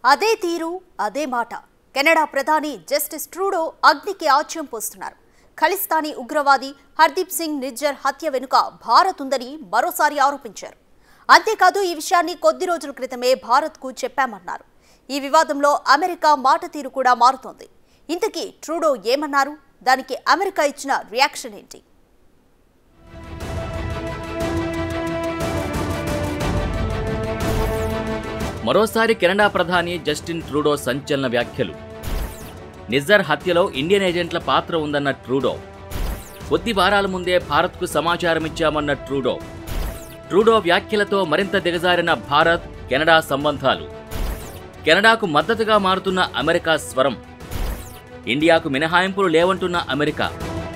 అదే తీరు అదే మాట కెనడా ప్రధాని జస్టిస్ ట్రూడో అగ్నికి ఆజ్యం పోస్తున్నారు ఖలిస్తానీ ఉగ్రవాది హర్దీప్ సింగ్ నిజ్జర్ హత్య వెనుక భారత్ ఉందని మరోసారి ఆరోపించారు అంతేకాదు ఈ విషయాన్ని కొద్ది రోజుల క్రితమే భారత్కు చెప్పామన్నారు ఈ వివాదంలో అమెరికా మాట తీరు కూడా మారుతోంది ఇంతకీ ట్రూడో ఏమన్నారు దానికి అమెరికా ఇచ్చిన రియాక్షన్ ఏంటి మరోసారి కెనడా ప్రధాని జస్టిన్ ట్రూడో సంచలన వ్యాఖ్యలు నిజర్ హత్యలో ఇండియన్ ఏజెంట్ల పాత్ర ఉందన్న ట్రూడో కొద్ది వారాల ముందే భారత్కు సమాచారం ఇచ్చామన్న ట్రూడో ట్రూడో వ్యాఖ్యలతో మరింత దిగజారిన భారత్ కెనడా సంబంధాలు కెనడాకు మద్దతుగా మారుతున్న అమెరికా స్వరం ఇండియాకు మినహాయింపులు లేవంటున్న అమెరికా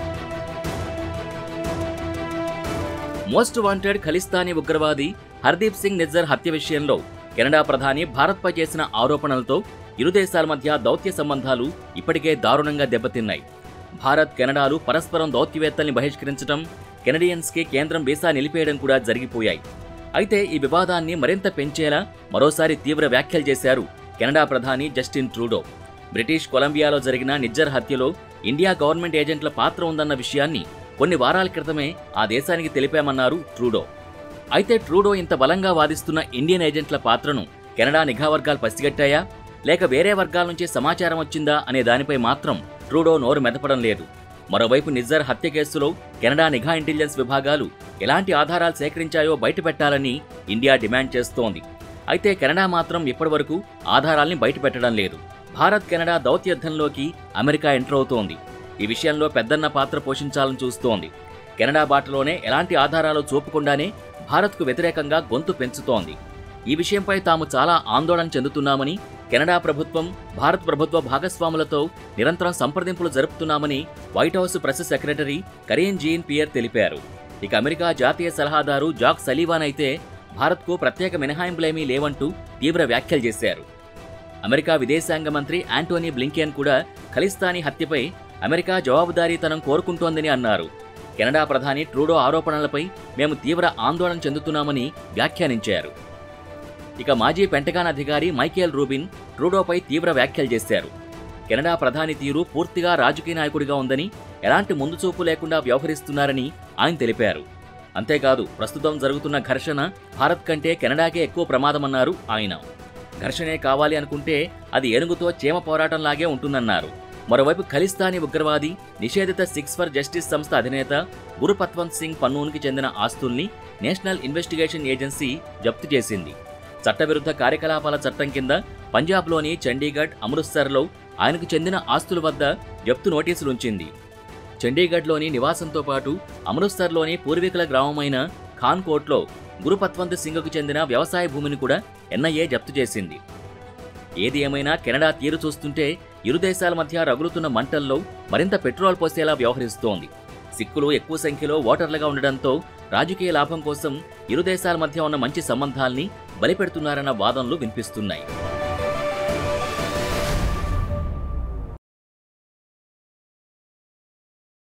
మోస్ట్ వాంటెడ్ ఖలిస్తానీ ఉగ్రవాది హర్దీప్ సింగ్ నిజ్జర్ హత్య విషయంలో కెనడా ప్రధాని భారత్పై చేసిన ఆరోపణలతో ఇరు దేశాల మధ్య దౌత్య సంబంధాలు ఇప్పటికే దారుణంగా దెబ్బతిన్నాయి భారత్ కెనడాలు పరస్పరం దౌత్యవేత్తల్ని బహిష్కరించడం కెనడియన్స్కి కేంద్రం వీసా నిలిపేయడం కూడా జరిగిపోయాయి అయితే ఈ వివాదాన్ని మరింత పెంచేలా మరోసారి తీవ్ర వ్యాఖ్యలు చేశారు కెనడా ప్రధాని జస్టిన్ ట్రూడో బ్రిటిష్ కొలంబియాలో జరిగిన నిజ్జర్ హత్యలో ఇండియా గవర్నమెంట్ ఏజెంట్ల పాత్ర ఉందన్న విషయాన్ని కొన్ని వారాల క్రితమే ఆ దేశానికి తెలిపామన్నారు ట్రూడో అయితే ట్రూడో ఇంత బలంగా వాదిస్తున్న ఇండియన్ ఏజెంట్ల పాత్రను కెనడా నిఘా వర్గాలు పసిగట్టాయా లేక వేరే వర్గాల నుంచి సమాచారం వచ్చిందా అనే దానిపై మాత్రం ట్రూడో నోరు మెదపడం లేదు మరోవైపు నిజ్జర్ హత్య కేసులో కెనడా నిఘా ఇంటెలిజెన్స్ విభాగాలు ఎలాంటి ఆధారాలు సేకరించాయో బయటపెట్టాలని ఇండియా డిమాండ్ చేస్తోంది అయితే కెనడా మాత్రం ఇప్పటివరకు ఆధారాల్ని బయటపెట్టడం లేదు భారత్ కెనడా దౌత్యయుద్ధంలోకి అమెరికా ఎంటర్ అవుతోంది ఈ విషయంలో పెద్దన్న పాత్ర పోషించాలని చూస్తోంది కెనడా బాటలోనే ఎలాంటి ఆధారాలు చూపకుండానే భారత్కు వ్యతిరేకంగా గొంతు పెంచుతోంది ఈ విషయంపై తాము చాలా ఆందోళన చెందుతున్నామని కెనడా ప్రభుత్వం భారత్ ప్రభుత్వ భాగస్వాములతో నిరంతరం సంప్రదింపులు జరుపుతున్నామని white house press secretary Karine Jean Pierre తెలిపారు ఇక అమెరికా జాతీయ సలహాదారు జాక్ సలీవాన్ అయితే భారత్కు ప్రత్యేక మినహాయింపులేమీ లేవంటూ తీవ్ర వ్యాఖ్యలు చేశారు అమెరికా విదేశాంగ మంత్రి యాంటోనీ బ్లింకెన్ కూడా ఖలిస్తానీ హత్యపై అమెరికా జవాబుదారీతనం కోరుకుంటోందని అన్నారు కెనడా ప్రధాని ట్రూడో ఆరోపణలపై మేము తీవ్ర ఆందోళన చెందుతున్నామని వ్యాఖ్యానించారు ఇక మాజీ పెంటగాన్ అధికారి మైకేల్ రూబిన్ ట్రూడోపై తీవ్ర వ్యాఖ్యలు చేశారు కెనడా ప్రధాని తీరు పూర్తిగా రాజకీయ నాయకుడిగా ఉందని ఎలాంటి ముందుచూపు లేకుండా వ్యవహరిస్తున్నారని ఆయన తెలిపారు అంతేకాదు ప్రస్తుతం జరుగుతున్న ఘర్షణ భారత్ కంటే కెనడాకే ఎక్కువ ప్రమాదమన్నారు ఆయన ఘర్షణే కావాలి అనుకుంటే అది ఏనుగుతో చీమ పోరాటంలాగే ఉంటుందన్నారు మరోవైపు ఖలిస్తానీ ఉగ్రవాది నిషేధిత సిక్స్ ఫర్ జస్టిస్ సంస్థ అధినేత గురుపత్వంత్ సింగ్ పన్నూన్కి చెందిన ఆస్తుల్ని నేషనల్ ఇన్వెస్టిగేషన్ ఏజెన్సీ జప్తు చేసింది చట్టవిరుద్ధ కార్యకలాపాల చట్టం కింద పంజాబ్లోని చండీగఢ్ అమృత్సర్లో ఆయనకు చెందిన ఆస్తుల వద్ద జప్తు నోటీసులుంచింది చండీగఢ్లోని నివాసంతో పాటు అమృత్సర్లోని పూర్వీకుల గ్రామమైన ఖాన్కోట్లో గురుపత్వంత్ సింగ్కు చెందిన వ్యవసాయ భూమిని కూడా ఎన్ఐఏ జప్తు చేసింది ఏది ఏమైనా కెనడా తీరు చూస్తుంటే ఇరు దేశాల మధ్య రగులుతున్న మంటల్లో మరింత పెట్రోల్ పోసేలా వ్యవహరిస్తోంది సిక్కులు ఎక్కువ సంఖ్యలో ఓటర్లుగా ఉండడంతో రాజకీయ లాభం కోసం ఇరు దేశాల మధ్య ఉన్న మంచి సంబంధాల్ని బలిపెడుతున్నారన్న వాదనలు వినిపిస్తున్నాయి